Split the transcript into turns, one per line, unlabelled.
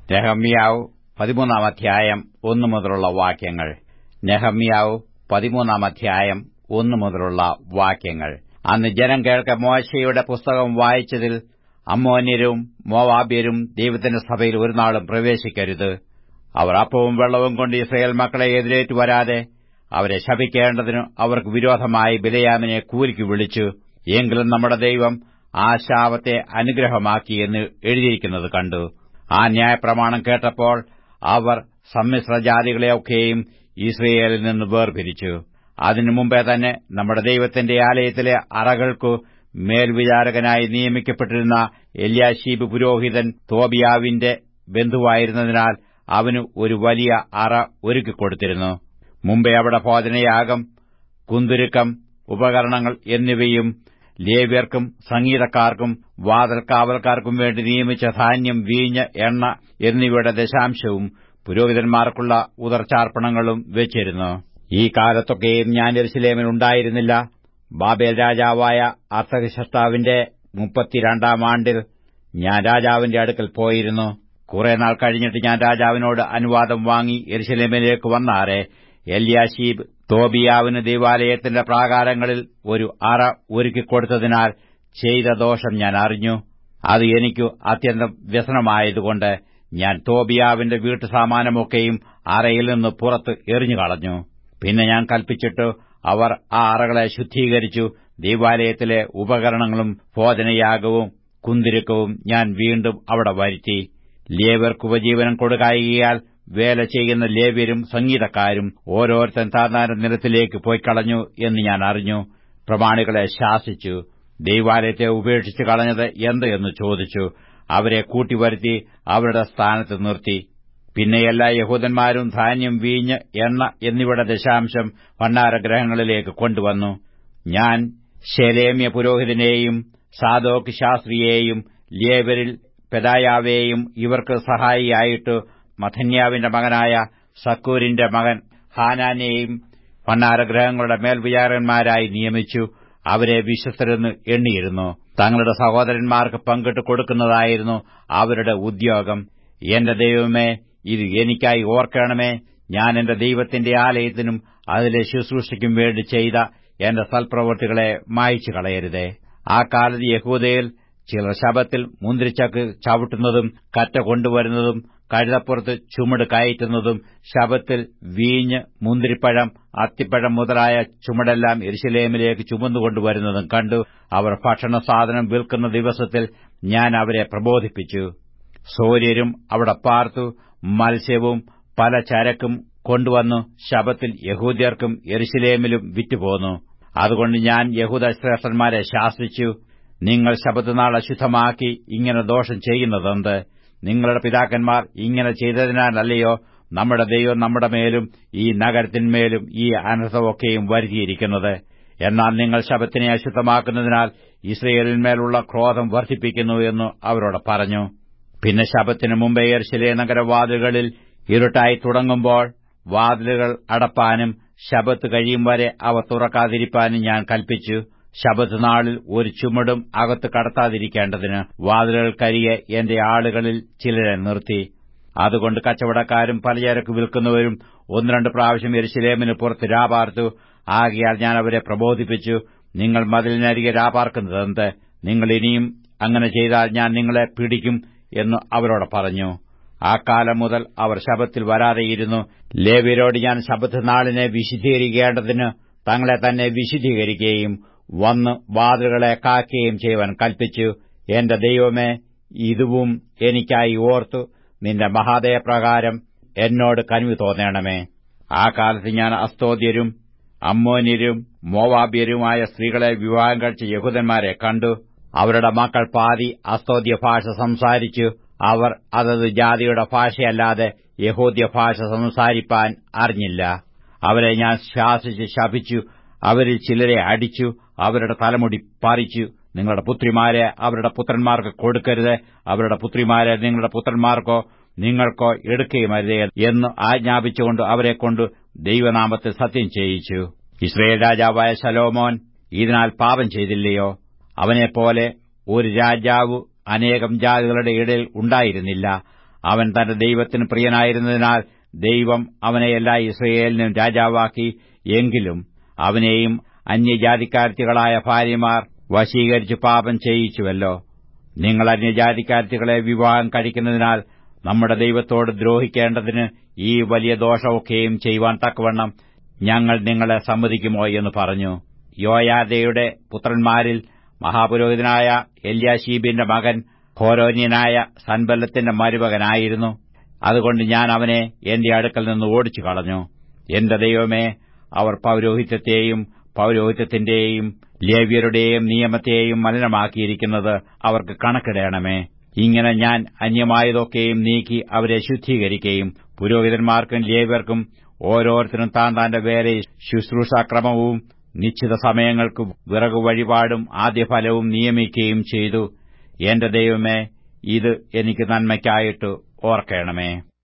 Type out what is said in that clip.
നെഹമ്യാവ് പതിമൂന്നാം അധ്യായം ഒന്നു മുതലുള്ള വാക്യങ്ങൾ നെഹമ്യാവ് പതിമൂന്നാം അധ്യായം ഒന്നു മുതലുള്ള വാക്യങ്ങൾ അന്ന് ജനം കേൾക്ക മോശയുടെ പുസ്തകം വായിച്ചതിൽ അമ്മോന്യരും മോവാബ്യരും ദൈവത്തിന്റെ സഭയിൽ ഒരു നാളും പ്രവേശിക്കരുത് അവർ അപ്പവും വെള്ളവും കൊണ്ട് ഇസ്രയേൽ മക്കളെ എതിരേറ്റു വരാതെ അവരെ ശപിക്കേണ്ടതിന് അവർക്ക് വിരോധമായി ബിലയാമിനെ കൂലിക്ക് വിളിച്ചു എങ്കിലും നമ്മുടെ ദൈവം ആ ശാപത്തെ അനുഗ്രഹമാക്കി എന്ന് എഴുതിയിരിക്കുന്നത് കണ്ടു ആ ന്യായപ്രമാണം കേട്ടപ്പോൾ അവർ സമ്മിശ്രജാതികളെയൊക്കെയും ഇസ്രയേലിൽ നിന്ന് വേർപിരിച്ചു അതിനു മുമ്പേ തന്നെ നമ്മുടെ ദൈവത്തിന്റെ ആലയത്തിലെ അറകൾക്കു മേൽവിചാരകനായി നിയമിക്കപ്പെട്ടിരുന്ന എല്യാശീബ് പുരോഹിതൻ തോബിയാവിന്റെ ബന്ധുവായിരുന്നതിനാൽ അവന് ഒരു വലിയ അറ ഒരുക്കിക്കൊടുത്തിരുന്നു മുമ്പേ അവിടെ ഭോജനയാഗം കുന്തുരുക്കം ഉപകരണങ്ങൾ എന്നിവയും ലേവ്യർക്കും സംഗീതക്കാർക്കും വാതിൽക്കാവൽക്കാർക്കും വേണ്ടി നിയമിച്ച ധാന്യം വീഞ്ഞ് എണ്ണ എന്നിവയുടെ ദശാംശവും പുരോഹിതന്മാർക്കുള്ള ഉദർച്ചാർപ്പണങ്ങളും വെച്ചിരുന്നു ഈ കാലത്തൊക്കെയും ഞാൻ എരുസലേമിൽ ഉണ്ടായിരുന്നില്ല ബാബേൽ രാജാവായ അർത്ഥകശസ്താവിന്റെ മുപ്പത്തിരണ്ടാം ആണ്ടിൽ ഞാൻ രാജാവിന്റെ അടുക്കൽ പോയിരുന്നു കുറെ നാൾ കഴിഞ്ഞിട്ട് ഞാൻ രാജാവിനോട് അനുവാദം വാങ്ങി എരുസലേമിലേക്ക് വന്നാറെ എല്യാശീബ് തോബിയാവിന് ദൈവാലയത്തിന്റെ പ്രാകാരങ്ങളിൽ ഒരു അറ ഒരുക്കിക്കൊടുത്തതിനാൽ ചെയ്ത ദോഷം ഞാൻ അറിഞ്ഞു അത് എനിക്ക് അത്യന്തം വ്യസനമായതുകൊണ്ട് ഞാൻ തോബിയാവിന്റെ വീട്ടുസാമാനമൊക്കെയും അറയിൽ നിന്ന് പുറത്ത് എറിഞ്ഞുകളഞ്ഞു പിന്നെ ഞാൻ കൽപ്പിച്ചിട്ട് അവർ ആ അറകളെ ശുദ്ധീകരിച്ചു ദൈവാലയത്തിലെ ഉപകരണങ്ങളും ഭോജനയാഗവും കുന്തിരുക്കവും ഞാൻ വീണ്ടും അവിടെ വരുത്തി ലേവർക്ക് ഉപജീവനം കൊടുക്കായികയാൽ വേല ചെയ്യുന്ന ലേവ്യരും സംഗീതക്കാരും ഓരോരുത്തൻ താന്താന്റെ നിലത്തിലേക്ക് പോയിക്കളഞ്ഞു എന്ന് ഞാൻ അറിഞ്ഞു പ്രമാണികളെ ശാസിച്ചു ദൈവാലയത്തെ ഉപേക്ഷിച്ച് കളഞ്ഞത് എന്ത് എന്ന് ചോദിച്ചു അവരെ കൂട്ടിവരുത്തി അവരുടെ സ്ഥാനത്ത് നിർത്തി പിന്നെ എല്ലാ യഹൂദന്മാരും ധാന്യം വീഞ്ഞ് എണ്ണ എന്നിവയുടെ ദശാംശം ഭണ്ഡാരഗ്രഹങ്ങളിലേക്ക് കൊണ്ടുവന്നു ഞാൻ ശേലേമ്യ പുരോഹിതനെയും സാദോക്ക് ശാസ്ത്രിയെയും ലേവരിൽ പെദായാവേയും ഇവർക്ക് സഹായിയായിട്ട് മഥന്യാവിന്റെ മകനായ സക്കൂരിന്റെ മകൻ ഹാനാനെയും ഭണ്ഡാരഗ്രഹങ്ങളുടെ മേൽവിചാരന്മാരായി നിയമിച്ചു അവരെ വിശ്വസ്തരെന്ന് എണ്ണിയിരുന്നു തങ്ങളുടെ സഹോദരന്മാർക്ക് പങ്കിട്ട് കൊടുക്കുന്നതായിരുന്നു അവരുടെ ഉദ്യോഗം എന്റെ ദൈവമേ ഇത് എനിക്കായി ഓർക്കണമേ ഞാൻ എന്റെ ദൈവത്തിന്റെ ആലയത്തിനും അതിലെ ശുശ്രൂഷയ്ക്കും വേണ്ടി ചെയ്ത എന്റെ സൽപ്രവൃത്തികളെ മായ്ച്ചു കളയരുതേ ആ കാലത്ത് യഹൂദയിൽ ചിലർ ശബത്തിൽ മുന്തിരിച്ചക്ക് ചവിട്ടുന്നതും കറ്റ കൊണ്ടുവരുന്നതും കഴുതപ്പുറത്ത് ചുമട് കയറ്റുന്നതും ശബത്തിൽ വീഞ്ഞ് മുന്തിരിപ്പഴം അത്തിപ്പഴം മുതലായ ചുമടെല്ലാം എരുശലേമിലേക്ക് ചുമന്നുകൊണ്ടുവരുന്നതും കണ്ടു അവർ ഭക്ഷണ സാധനം വിൽക്കുന്ന ദിവസത്തിൽ ഞാൻ അവരെ പ്രബോധിപ്പിച്ചു സൂര്യരും അവിടെ പാർത്തു മത്സ്യവും പല ചരക്കും കൊണ്ടുവന്നു ശബത്തിൽ യഹൂദ്യർക്കും എരുശലേമിലും വിറ്റുപോന്നു അതുകൊണ്ട് ഞാൻ യഹൂദ ശ്രേഷ്ഠന്മാരെ ശാസിച്ചു നിങ്ങൾ ശബത്തുനാൾ അശുദ്ധമാക്കി ഇങ്ങനെ ദോഷം ചെയ്യുന്നതെന്ത് നിങ്ങളുടെ പിതാക്കന്മാർ ഇങ്ങനെ ചെയ്തതിനാലല്ലയോ നമ്മുടെ ദൈവം നമ്മുടെ മേലും ഈ നഗരത്തിന്മേലും ഈ അനർത്ഥമൊക്കെയും വരുത്തിയിരിക്കുന്നത് എന്നാൽ നിങ്ങൾ ശബത്തിനെ അശുദ്ധമാക്കുന്നതിനാൽ ഇസ്രയേലിന്മേലുള്ള ക്രോധം വർദ്ധിപ്പിക്കുന്നു എന്ന് അവരോട് പറഞ്ഞു പിന്നെ ശബത്തിന് മുമ്പേ യർശിലെ നഗരവാതിലുകളിൽ ഇരുട്ടായി തുടങ്ങുമ്പോൾ വാതിലുകൾ അടപ്പാനും ശബത്ത് കഴിയും വരെ അവ തുറക്കാതിരിപ്പാനും ഞാൻ കൽപ്പിച്ചു ശബത്ത് നാളിൽ ഒരു ചുമടും അകത്ത് കടത്താതിരിക്കേണ്ടതിന് വാതിലുകൾക്കരികെ എന്റെ ആളുകളിൽ ചിലരെ നിർത്തി അതുകൊണ്ട് കച്ചവടക്കാരും പലചരക്ക് വിൽക്കുന്നവരും ഒന്ന് രണ്ട് പ്രാവശ്യം എരുശലേമിന് പുറത്ത് രാപാർത്തു ആകിയാൽ ഞാൻ അവരെ പ്രബോധിപ്പിച്ചു നിങ്ങൾ മതിലിനരികെ രാപാർക്കുന്നതെന്ത് നിങ്ങൾ ഇനിയും അങ്ങനെ ചെയ്താൽ ഞാൻ നിങ്ങളെ പിടിക്കും എന്ന് അവരോട് പറഞ്ഞു ആ കാലം മുതൽ അവർ ശബത്തിൽ വരാതെയിരുന്നു ലേവ്യരോട് ഞാൻ ശബത്ത് നാളിനെ വിശുദ്ധീകരിക്കേണ്ടതിന് തങ്ങളെ തന്നെ വിശുദ്ധീകരിക്കുകയും വന്ന് വാതിലുകളെ കാക്കുകയും ചെയ്യുവാൻ കൽപ്പിച്ചു എന്റെ ദൈവമേ ഇതുവും എനിക്കായി ഓർത്തു നിന്റെ മഹാദയപ്രകാരം എന്നോട് കനിവ് തോന്നണമേ ആ കാലത്ത് ഞാൻ അസ്തോദ്യരും അമ്മോന്യരും മോവാബ്യരുമായ സ്ത്രീകളെ വിവാഹം കഴിച്ച യഹൂദന്മാരെ കണ്ടു അവരുടെ മക്കൾ പാതി അസ്തോദ്യ ഭാഷ സംസാരിച്ചു അവർ അതത് ജാതിയുടെ ഭാഷയല്ലാതെ യഹൂദ്യ ഭാഷ സംസാരിപ്പാൻ അറിഞ്ഞില്ല അവരെ ഞാൻ ശാസിച്ച് ശപിച്ചു അവരിൽ ചിലരെ അടിച്ചു അവരുടെ തലമുടി പറിച്ചു നിങ്ങളുടെ പുത്രിമാരെ അവരുടെ പുത്രന്മാർക്ക് കൊടുക്കരുത് അവരുടെ പുത്രിമാരെ നിങ്ങളുടെ പുത്രന്മാർക്കോ നിങ്ങൾക്കോ എടുക്കുകയുമരുതേ എന്ന് ആജ്ഞാപിച്ചുകൊണ്ട് അവരെക്കൊണ്ട് ദൈവനാമത്തിൽ സത്യം ചെയ്യിച്ചു ഇസ്രയേൽ രാജാവായ ശലോമോൻ ഇതിനാൽ പാപം ചെയ്തില്ലയോ അവനെപ്പോലെ ഒരു രാജാവ് അനേകം ജാതികളുടെ ഇടയിൽ ഉണ്ടായിരുന്നില്ല അവൻ തന്റെ ദൈവത്തിന് പ്രിയനായിരുന്നതിനാൽ ദൈവം അവനെ എല്ലാ ഇസ്രയേലിനും രാജാവാക്കി എങ്കിലും അവനെയും അന്യജാതിക്കാരത്തികളായ ഭാര്യമാർ വശീകരിച്ച് പാപം ചെയ്യിച്ചുവല്ലോ നിങ്ങൾ അന്യജാതിക്കാരത്തികളെ വിവാഹം കഴിക്കുന്നതിനാൽ നമ്മുടെ ദൈവത്തോട് ദ്രോഹിക്കേണ്ടതിന് ഈ വലിയ ദോഷമൊക്കെയും ചെയ്യുവാൻ തക്കവണ്ണം ഞങ്ങൾ നിങ്ങളെ സമ്മതിക്കുമോ എന്ന് പറഞ്ഞു യോയാദയുടെ പുത്രന്മാരിൽ മഹാപുരോഹിതനായ എല്യാശീബിന്റെ മകൻ ഹോരോന്യനായ സൻബല്ലത്തിന്റെ മരുമകനായിരുന്നു അതുകൊണ്ട് ഞാൻ അവനെ എന്റെ അടുക്കൽ നിന്ന് ഓടിച്ചു കളഞ്ഞു എന്റെ ദൈവമേ അവർ പൌരോഹിത്യത്തെയും പൌരോഹിത്യത്തിന്റെയും ലേവ്യരുടെയും നിയമത്തെയും മലിനമാക്കിയിരിക്കുന്നത് അവർക്ക് കണക്കിടയണമേ ഇങ്ങനെ ഞാൻ അന്യമായതൊക്കെയും നീക്കി അവരെ ശുദ്ധീകരിക്കുകയും പുരോഹിതന്മാർക്കും ലേവ്യർക്കും ഓരോരുത്തരും താൻ താന്റെ വേറെ ശുശ്രൂഷാക്രമവും നിശ്ചിത സമയങ്ങൾക്ക് വിറകു വഴിപാടും ആദ്യഫലവും നിയമിക്കുകയും ചെയ്തു എന്റെ ദൈവമേ ഇത് എനിക്ക് നന്മയ്ക്കായിട്ട് ഓർക്കണമേ